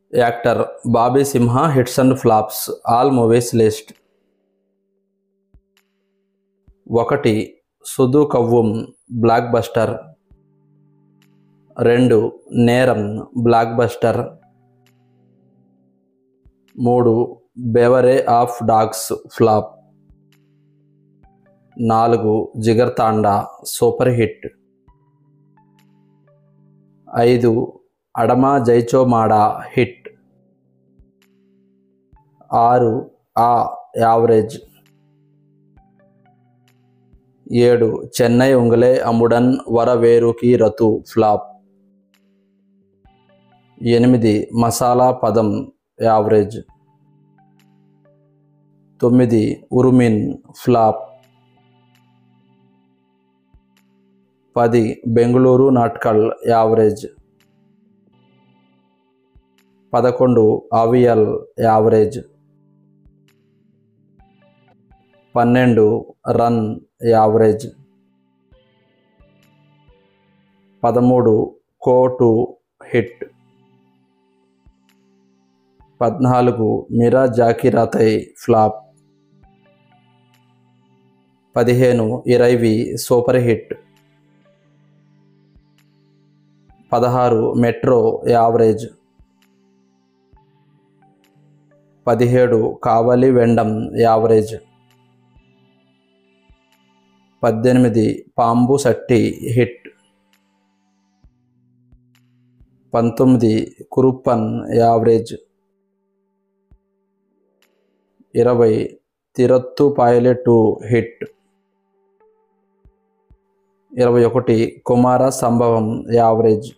actor Bobby Simha hits and flops all movies list ఒకటి Soodhu కవ్వుం block buster రెండు నేరం బ్లాక్ బస్టర్ మూడు బెవరే ఆఫ్ డాగ్స్ ఫ్లాప్ నాలుగు జిగర్ తాండా సూపర్ హిట్ ఐదు అడమా జైచో మాడా హిట్ ఆరు ఆ యావరేజ్ ఏడు చెన్నై ఉంగలే అముడన్ వరవేరుకి రతు ఫ్లాప్ ఎనిమిది మసాలా పదం యావరేజ్ తొమ్మిది ఉరుమిన్ ఫ్లాప్ పది బెంగళూరు నాట్కల్ యావరేజ్ పదకొండు అవియల్ యావరేజ్ పన్నెండు రన్ యావరేజ్ పదమూడు కోటు హిట్ పద్నాలుగు మిరా జాకిరాతై ఫ్లాప్ పదిహేను ఇరైవి సూపర్ హిట్ పదహారు మెట్రో యావరేజ్ పదిహేడు కావలి వెండం యావరేజ్ పద్దెనిమిది పాంబు సట్టి హిట్ పంతొమ్మిది కురుప్పన్ యావరేజ్ ఇరవై తిరత్తు పాయలెటు హిట్ ఇరవై ఒకటి కుమార సంభవం యావరేజ్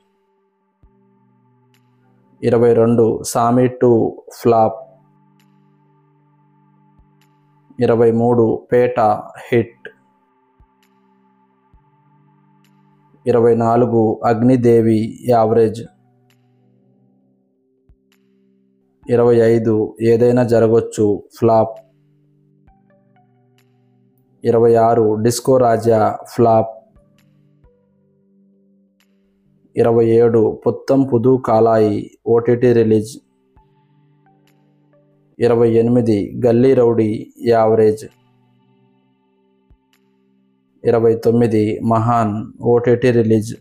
ఇరవై రెండు సామి టు ఫ్లాప్ ఇరవై మూడు పేట హిట్ ఇరవై నాలుగు అగ్నిదేవి యావరేజ్ ఇరవై ఐదు ఏదైనా జరగొచ్చు ఫ్లాప్ ఇరవై ఆరు డిస్కో రాజా ఫ్లాప్ ఇరవై ఏడు పుత్తం పుదు కాలాయి ఓటీటీ రిలీజ్ ఇరవై ఎనిమిది గల్లీ రౌడీ యావరేజ్ ఇరవై తొమ్మిది మహాన్ ఓటీటీ రిలీజ్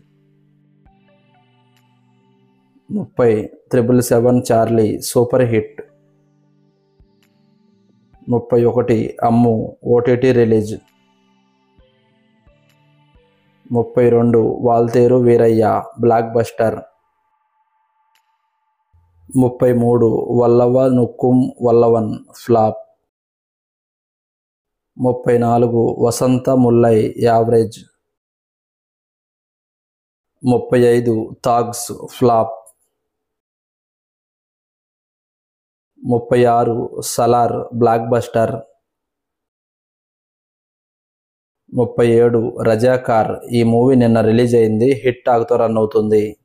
ముప్పై triple seven Charlie super hit ముప్పై ఒకటి అమ్ము ఓటీటీ రిలీజ్ ముప్పై రెండు వాల్తేరు వీరయ్య బ్లాక్ బస్టర్ ముప్పై మూడు వల్లవ నుక్కుం వల్లవన్ ఫ్లాప్ ముప్పై నాలుగు వసంత ముల్లై యావరేజ్ ముప్పై ఐదు థాగ్స్ ఫ్లాప్ ముప్పై ఆరు సలార్ బ్లాక్ బస్టర్ ముప్పై ఏడు రజాకార్ ఈ మూవీ నిన్న రిలీజ్ అయింది హిట్ టాక్తో రన్ అవుతుంది